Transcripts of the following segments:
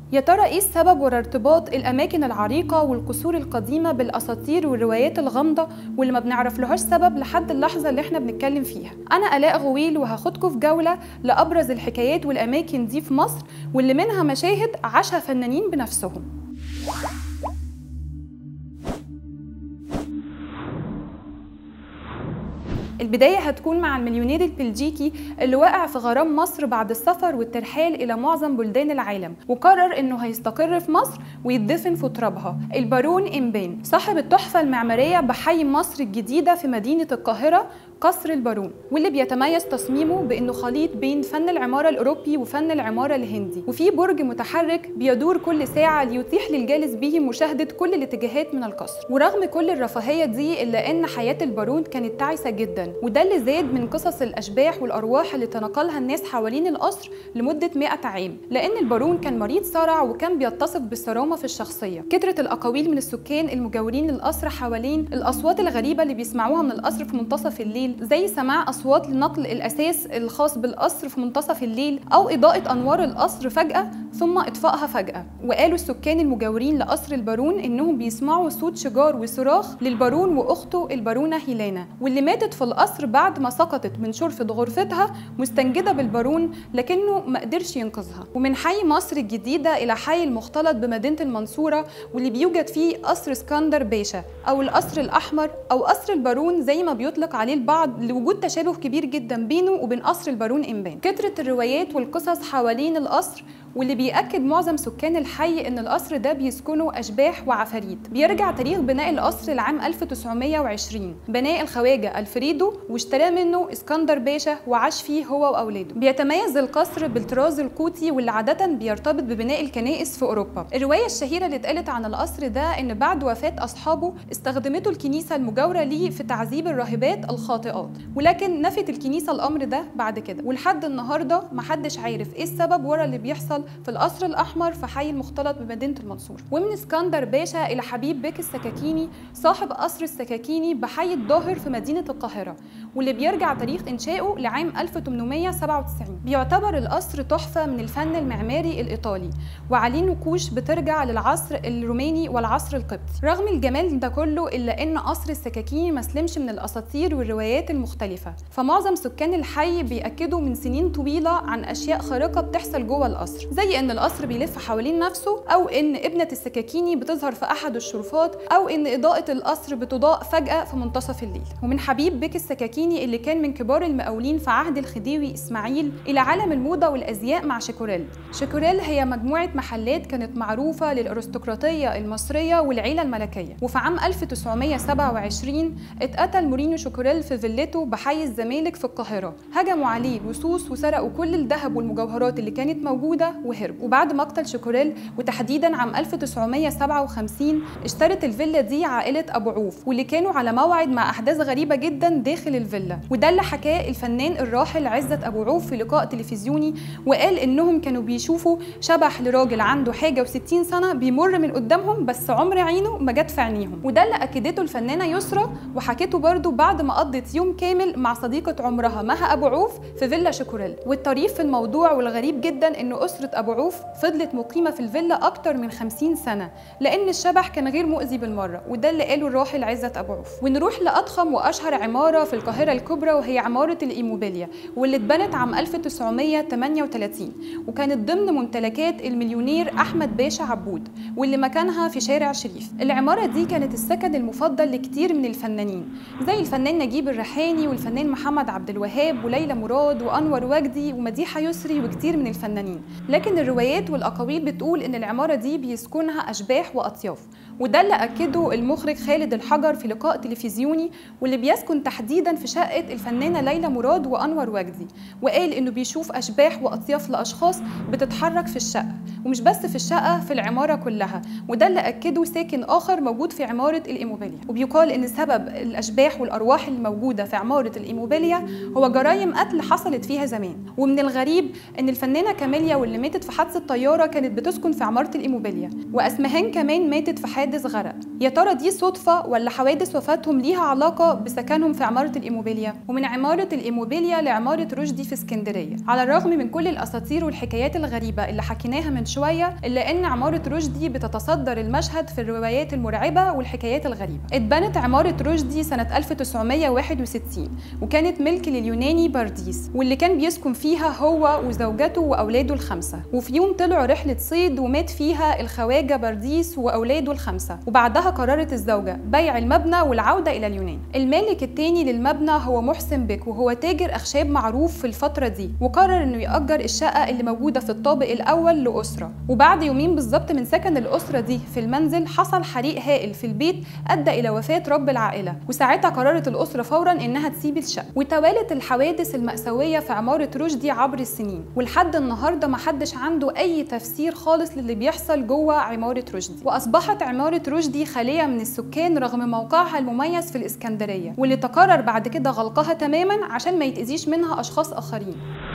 يا ترى ايه السبب ورا ارتباط الاماكن العريقه والقصور القديمه بالاساطير والروايات الغامضه واللي ما بنعرف لهاش سبب لحد اللحظه اللي احنا بنتكلم فيها انا الاء غويل وهاخدكم في جوله لابرز الحكايات والاماكن دي في مصر واللي منها مشاهد عاشها فنانين بنفسهم البداية هتكون مع المليونير البلجيكي اللي وقع في غرام مصر بعد السفر والترحال إلى معظم بلدان العالم وقرر إنه هيستقر في مصر ويدفن في ترابها البارون إمبان صاحب التحفة المعمارية بحي مصر الجديدة في مدينة القاهرة قصر البارون واللي بيتميز تصميمه بانه خليط بين فن العماره الاوروبي وفن العماره الهندي وفي برج متحرك بيدور كل ساعه ليتيح للجالس به مشاهده كل الاتجاهات من القصر ورغم كل الرفاهيه دي الا ان حياه البارون كانت تعيسه جدا وده اللي زاد من قصص الاشباح والارواح اللي تناقلها الناس حوالين القصر لمده 100 عام لان البارون كان مريض صرع وكان بيتصف بالصرامه في الشخصيه كترت الاقاويل من السكان المجاورين للقصر حوالين الاصوات الغريبه اللي بيسمعوها من القصر في منتصف الليل الليل زي سماع اصوات لنقل الاساس الخاص بالقصر في منتصف الليل او اضاءه انوار القصر فجاه ثم اطفائها فجاه وقالوا السكان المجاورين لقصر البارون انهم بيسمعوا صوت شجار وصراخ للبارون واخته البارونه هيلانا واللي ماتت في القصر بعد ما سقطت من شرفه غرفتها مستنجده بالبارون لكنه ما قدرش ينقذها ومن حي مصر الجديده الى حي المختلط بمدينه المنصوره واللي بيوجد فيه قصر اسكندر باشا او القصر الاحمر او قصر البارون زي ما بيطلق عليه البعض لوجود تشابه كبير جدا بينه وبين قصر البارون إمبان كترت الروايات والقصص حوالين القصر واللي بيأكد معظم سكان الحي إن القصر ده بيسكنوا أشباح وعفاريت بيرجع تاريخ بناء القصر لعام 1920 بناء الخواجة الفريدو واشتراه منه اسكندر باشا وعاش فيه هو وأولاده بيتميز القصر بالطراز القوطي واللي عادة بيرتبط ببناء الكنائس في أوروبا الرواية الشهيرة اللي اتقالت عن القصر ده إن بعد وفاة أصحابه استخدمته الكنيسة المجاورة ليه في تعذيب الراهبات الخاطئات ولكن نفت الكنيسة الأمر ده بعد كده ولحد النهاردة محدش عارف إيه السبب ورا اللي بيحصل في القصر الأحمر في حي المختلط بمدينة المنصورة ومن اسكندر باشا إلى حبيب بك السكاكيني صاحب قصر السكاكيني بحي الظاهر في مدينة القاهرة واللي بيرجع تاريخ إنشائه لعام 1897 بيعتبر القصر تحفة من الفن المعماري الإيطالي وعليه نقوش بترجع للعصر الروماني والعصر القبطي رغم الجمال ده كله إلا إن قصر السكاكيني مسلمش من الأساطير والروايات المختلفة فمعظم سكان الحي بيأكدوا من سنين طويلة عن أشياء خارقة بتحصل جوه القصر زي ان القصر بيلف حوالين نفسه او ان ابنه السكاكيني بتظهر في احد الشرفات او ان اضاءه القصر بتضاء فجاه في منتصف الليل ومن حبيب بك السكاكيني اللي كان من كبار المقاولين في عهد الخديوي اسماعيل الى عالم الموضه والازياء مع شيكوريل شيكوريل هي مجموعه محلات كانت معروفه للارستقراطيه المصريه والعيله الملكيه وفي عام 1927 اتقتل مورينيو شيكوريل في فيلته بحي الزمالك في القاهره هجموا عليه لصوص وسرقوا كل الذهب والمجوهرات اللي كانت موجوده وهرب وبعد مقتل شيكوريل وتحديدا عام 1957 اشترت الفيلا دي عائلة أبو عوف واللي كانوا على موعد مع أحداث غريبة جدا داخل الفيلا وده اللي حكاه الفنان الراحل عزت أبو عوف في لقاء تلفزيوني وقال إنهم كانوا بيشوفوا شبح لراجل عنده حاجة و60 سنة بيمر من قدامهم بس عمر عينه ما جت في عينيهم وده اللي أكدته الفنانة يسرا وحكته برضو بعد ما قضت يوم كامل مع صديقة عمرها مها أبو عوف في فيلا شيكوريل والطريف في الموضوع والغريب جدا إنه أسرة أبو عوف فضلت مقيمة في الفيلا أكتر من 50 سنة لأن الشبح كان غير مؤذي بالمرة وده اللي قاله الراحل عزت أبو عوف ونروح لأضخم وأشهر عمارة في القاهرة الكبرى وهي عمارة الإيموبيليا واللي اتبنت عام 1938 وكانت ضمن ممتلكات المليونير أحمد باشا عبود واللي مكانها في شارع شريف العمارة دي كانت السكن المفضل لكتير من الفنانين زي الفنان نجيب الريحاني والفنان محمد عبد الوهاب وليلى مراد وأنور وجدي ومديحة يسري وكتير من الفنانين لكن الروايات والأقاويل بتقول إن العمارة دي بيسكنها أشباح وأطياف وده اللي أكده المخرج خالد الحجر في لقاء تلفزيوني واللي بيسكن تحديدا في شقة الفنانة ليلى مراد وأنور وجدي وقال إنه بيشوف أشباح وأطياف لأشخاص بتتحرك في الشقة ومش بس في الشقة في العمارة كلها وده اللي أكده ساكن آخر موجود في عمارة الإيموبيليا وبيقال إن سبب الأشباح والأرواح الموجودة في عمارة الإيموبيليا هو جرائم قتل حصلت فيها زمان ومن الغريب إن الفنانة كاميليا واللي ماتت في حادثة طيارة كانت بتسكن في عمارة الإيموبيليا وأسمهان كمان ماتت في حادث حادث غرق يا ترى دي صدفة ولا حوادث وفاتهم ليها علاقة بسكنهم في عمارة الإيموبيليا ومن عمارة الإيموبيليا لعمارة رشدي في اسكندرية على الرغم من كل الأساطير والحكايات الغريبة اللي حكيناها من شوية إلا إن عمارة رشدي بتتصدر المشهد في الروايات المرعبة والحكايات الغريبة اتبنت عمارة رشدي سنة 1961 وكانت ملك لليوناني بارديس واللي كان بيسكن فيها هو وزوجته وأولاده الخمسة وفي يوم طلعوا رحلة صيد ومات فيها الخواجة بارديس وأولاده الخمسة وبعدها قررت الزوجة بيع المبنى والعودة إلى اليونان المالك التاني للمبنى هو محسن بك وهو تاجر أخشاب معروف في الفترة دي وقرر إنه يأجر الشقة اللي موجودة في الطابق الأول لأسرة وبعد يومين بالظبط من سكن الأسرة دي في المنزل حصل حريق هائل في البيت أدى إلى وفاة رب العائلة وساعتها قررت الأسرة فورا إنها تسيب الشقة وتوالت الحوادث المأساوية في عمارة رشدي عبر السنين ولحد النهاردة محدش عنده أي تفسير خالص للي بيحصل جوه عمارة رشدي وأصبحت عمارة رشدي خالية من السكان رغم موقعها المميز في الإسكندرية واللي تقرر بعد كده غلقها تماما عشان ما يتأذيش منها أشخاص آخرين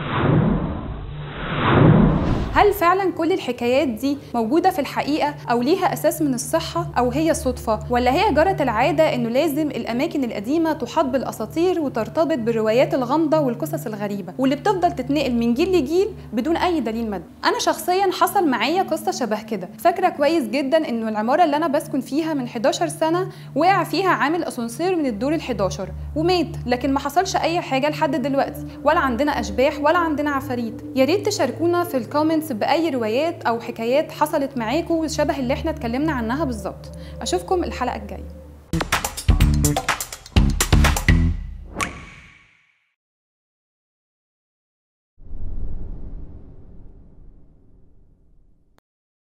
هل فعلا كل الحكايات دي موجودة في الحقيقة أو ليها أساس من الصحة أو هي صدفة ولا هي جرت العادة إنه لازم الأماكن القديمة تحاط بالأساطير وترتبط بالروايات الغامضة والقصص الغريبة واللي بتفضل تتنقل من جيل لجيل بدون أي دليل مادي أنا شخصيا حصل معايا قصة شبه كده فاكرة كويس جدا إنه العمارة اللي أنا بسكن فيها من 11 سنة وقع فيها عامل أسانسير من الدور ال 11 ومات لكن ما حصلش أي حاجة لحد دلوقتي ولا عندنا أشباح ولا عندنا عفاريت يا ريت تشاركونا في الكومنتس باي روايات او حكايات حصلت معاكم شبه اللي احنا اتكلمنا عنها بالظبط اشوفكم الحلقه الجايه